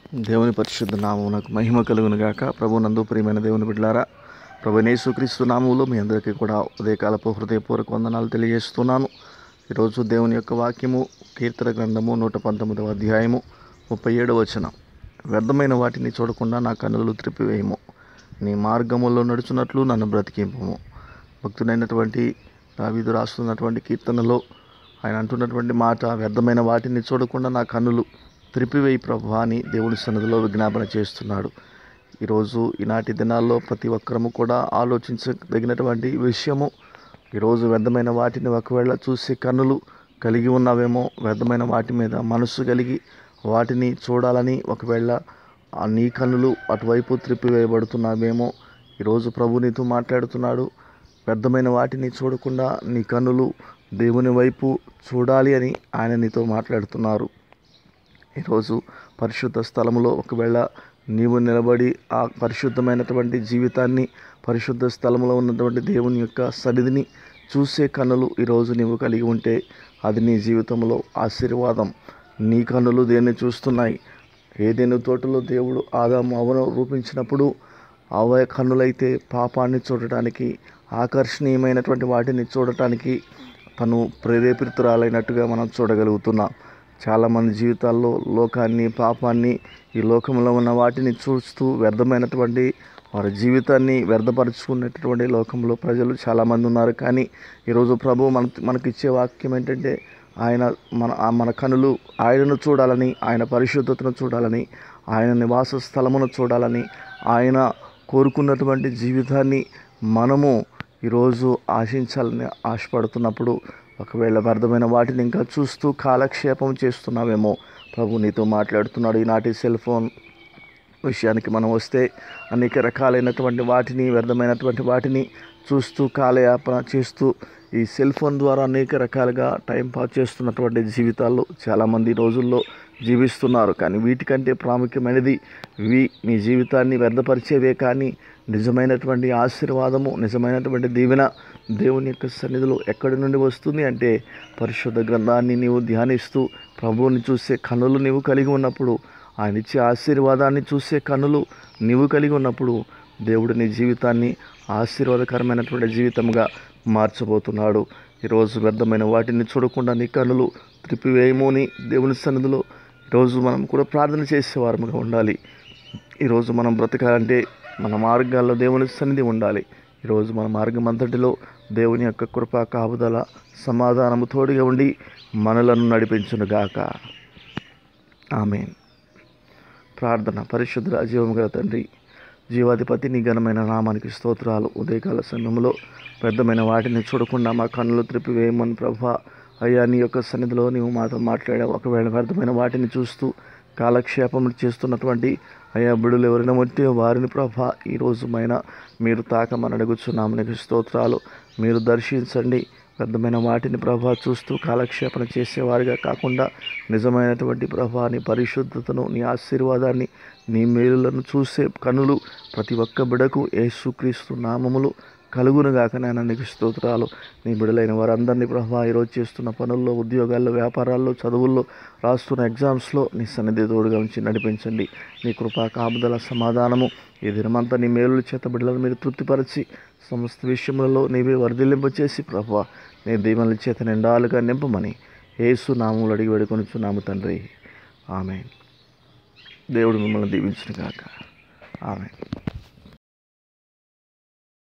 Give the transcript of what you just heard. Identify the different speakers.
Speaker 1: దేవుని పరిశుద్ధ నామమునకు మహిమ కలుగును గాక ప్రభు నందు ప్రియమైన దేవుని బిడ్డలారా ప్రభు యేసుక్రీస్తు నామములో మీ అందరికీ కూడా ఉదయకాలపు హృదయపూర్వక వందనాలు తెలియజేస్తున్నాను ఈరోజు దేవుని యొక్క వాక్యము కీర్తన గ్రంథము నూట పంతొమ్మిదవ అధ్యాయము ముప్పై ఏడవ వచనం వ్యర్థమైన వాటిని చూడకుండా నా కన్నులు త్రిప్పివేయము నీ మార్గములో నడుచున్నట్లు నన్ను బ్రతికింపము భక్తుడైనటువంటి దావీదు రాస్తున్నటువంటి కీర్తనలో ఆయన అంటున్నటువంటి మాట వ్యర్థమైన వాటిని చూడకుండా నా కన్నులు త్రిపివేయి ప్రభు అని దేవుని సన్నిధిలో విజ్ఞాపన చేస్తున్నాడు ఈరోజు ఈనాటి దినాల్లో ప్రతి ఒక్కరము కూడా ఆలోచించదగినటువంటి విషయము ఈరోజు వ్యర్థమైన వాటిని ఒకవేళ చూసే కన్నులు కలిగి ఉన్నావేమో వ్యర్థమైన వాటి మీద మనస్సు కలిగి వాటిని చూడాలని ఒకవేళ ఆ నీ కన్నులు అటువైపు త్రిప్పివేయబడుతున్నావేమో ఈరోజు ప్రభు నీతో మాట్లాడుతున్నాడు వ్యర్థమైన వాటిని చూడకుండా నీ కన్నులు దేవుని వైపు చూడాలి అని ఆయన నీతో మాట్లాడుతున్నారు ఈరోజు పరిశుద్ధ స్థలములో ఒకవేళ నీవు నిలబడి ఆ పరిశుద్ధమైనటువంటి జీవితాన్ని పరిశుద్ధ స్థలంలో ఉన్నటువంటి దేవుని యొక్క సన్నిధిని చూసే కన్నులు ఈరోజు నీవు కలిగి ఉంటే అది నీ జీవితంలో ఆశీర్వాదం నీ కన్నులు దేన్ని చూస్తున్నాయి ఏదైనా తోటలో దేవుడు ఆదాము అవను రూపించినప్పుడు అవ కన్నులైతే పాపాన్ని చూడటానికి ఆకర్షణీయమైనటువంటి వాటిని చూడటానికి తను ప్రేరేపితురాలైనట్టుగా మనం చూడగలుగుతున్నాం చాలామంది జీవితాల్లో లోకాన్ని పాపాన్ని ఈ లోకంలో ఉన్న వాటిని చూస్తూ వ్యర్థమైనటువంటి వారి జీవితాన్ని వ్యర్థపరుచుకునేటటువంటి లోకంలో ప్రజలు చాలామంది ఉన్నారు కానీ ఈరోజు ప్రభు మన మనకిచ్చే వాక్యం ఏంటంటే ఆయన మన ఆ మన కనులు ఆయనను చూడాలని ఆయన పరిశుద్ధతను చూడాలని ఆయన నివాస స్థలమును చూడాలని ఆయన కోరుకున్నటువంటి జీవితాన్ని మనము ఈరోజు ఆశించాలని ఆశపడుతున్నప్పుడు ఒకవేళ వ్యర్థమైన వాటిని ఇంకా చూస్తూ కాలక్షేపం చేస్తున్నావేమో ప్రభు నీతో మాట్లాడుతున్నాడు ఈనాటి సెల్ ఫోన్ విషయానికి మనం వస్తే అనేక రకాలైనటువంటి వాటిని వ్యర్థమైనటువంటి వాటిని చూస్తూ కాలయాపన చేస్తూ ఈ సెల్ ఫోన్ ద్వారా అనేక రకాలుగా టైం పాస్ చేస్తున్నటువంటి జీవితాల్లో చాలామంది ఈ రోజుల్లో జీవిస్తున్నారు కానీ వీటికంటే ప్రాముఖ్యమైనది ఇవి నీ జీవితాన్ని వ్యర్థపరిచేవే కానీ నిజమైనటువంటి ఆశీర్వాదము నిజమైనటువంటి దీవెన దేవుని యొక్క సన్నిధిలో ఎక్కడి నుండి వస్తుంది అంటే పరిశుద్ధ గ్రంథాన్ని నీవు ధ్యానిస్తూ ప్రభువుని చూసే కన్నులు నీవు కలిగి ఉన్నప్పుడు ఆయన ఇచ్చే ఆశీర్వాదాన్ని చూసే కన్నులు నీవు కలిగి ఉన్నప్పుడు దేవుడు నీ జీవితాన్ని ఆశీర్వాదకరమైనటువంటి జీవితంగా మార్చబోతున్నాడు ఈరోజు వ్యర్థమైన వాటిని చూడకుండా నీ కన్నులు త్రిపివేయమోని దేవుని సన్నిధిలో ఈరోజు మనం కూడా ప్రార్థన చేసేవారముగా ఉండాలి ఈరోజు మనం బ్రతకాలంటే మన మార్గాల్లో దేవుని సన్నిధి ఉండాలి ఈరోజు మన మార్గం అంతటిలో దేవుని యొక్క కృపా కాపుదల సమాధానము తోడుగా ఉండి మనలను నడిపించునుగాక ఆమెన్ ప్రార్థన పరిశుద్ధ జీవం గల తండ్రి జీవాధిపతి నీ ఘనమైన నామానికి స్తోత్రాలు ఉదయకాల సమయంలో పెద్దమైన వాటిని చూడకుండా మా కన్నులు త్రిప్పివేయమని ప్రభా అయ్యా నీ యొక్క సన్నిధిలో నీవు మాతో మాట్లాడావు ఒకవేళ వ్యర్థమైన వాటిని చూస్తూ కాలక్షేపములు చేస్తున్నటువంటి అయ్యా బిడులు ఎవరైనా ఉంటే వారిని ప్రభా ఈ రోజుమైన మీరు తాకమని అడుగుచున్నాము నీకు స్తోత్రాలు మీరు దర్శించండి వ్యర్థమైన వాటిని ప్రభా చూస్తూ కాలక్షేపణ చేసేవారిగా కాకుండా నిజమైనటువంటి ప్రభా నీ పరిశుద్ధతను నీ ఆశీర్వాదాన్ని నీ మేలులను చూసే కనులు ప్రతి ఒక్క బిడకు యేసుక్రీస్తు నామములు కలుగునుగాక నాయన నీకు స్తోత్రాలు నీ బిడలైన వారందరినీ ప్రభా ఈరోజు చేస్తున్న పనుల్లో ఉద్యోగాల్లో వ్యాపారాల్లో చదువుల్లో రాస్తున్న ఎగ్జామ్స్లో నీ సన్నిధి తోడుగా ఉంచి నడిపించండి నీ కృపా కాపుదల సమాధానము ఈ దినమంతా నీ మేలుల చేత బిడ్డలను మీరు తృప్తిపరిచి సమస్త విషయములలో నీవే వర్ధిల్లింపచేసి ప్రభా నీ దీవెనల చేత నిండాలుగా నింపమని ఏసు నామములు అడిగి వేడుకొనిచున్నాము తండ్రి ఆమె దేవుడు మిమ్మల్ని దీవించును గాక ఆమె